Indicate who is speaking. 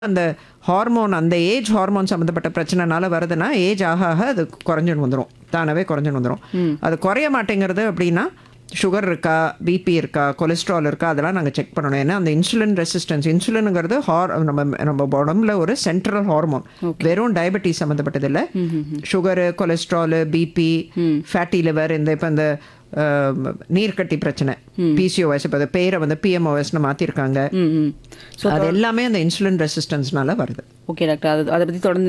Speaker 1: அந்த ஹார்மோன் அந்த age hormone சம்மந்தப்பட்ட பிரச்சனைனால வருதுன்னா ஏஜ் ஆக ஆக அது குறைஞ்சுன்னு வந்துடும் தானாகவே குறைஞ்சுன்னு வந்துடும் அது குறைய மாட்டேங்கிறது அப்படின்னா சுகர் இருக்கா பிபி இருக்கா கொலஸ்ட்ரால் இருக்கா அதெல்லாம் நாங்கள் செக் பண்ணணும் ஏன்னா அந்த இன்சுலின் ரெசிஸ்டன்ஸ் இன்சுலினுங்கிறது ஹார் நம்ம நம்ம உடம்புல ஒரு சென்ட்ரல் ஹார்மோன் வெறும் டயபெட்டிஸ் சம்மந்தப்பட்டது இல்லை sugar cholesterol BP fatty liver இந்த இப்போ இந்த அஹ், நீர்க்கட்டி பிரச்சனை பிசிஓஎஸ் இப்போ பேரை வந்து பிஎம்ஓஎஸ்னு மாற்றிருக்காங்க
Speaker 2: ம் ம் ஸோ
Speaker 1: அது எல்லாமே அந்த இன்சுலின் ரெசிஸ்டன்ஸ்னால வருது
Speaker 2: ஓகே டாக்டர் அது அதை பற்றி தொடர்ந்து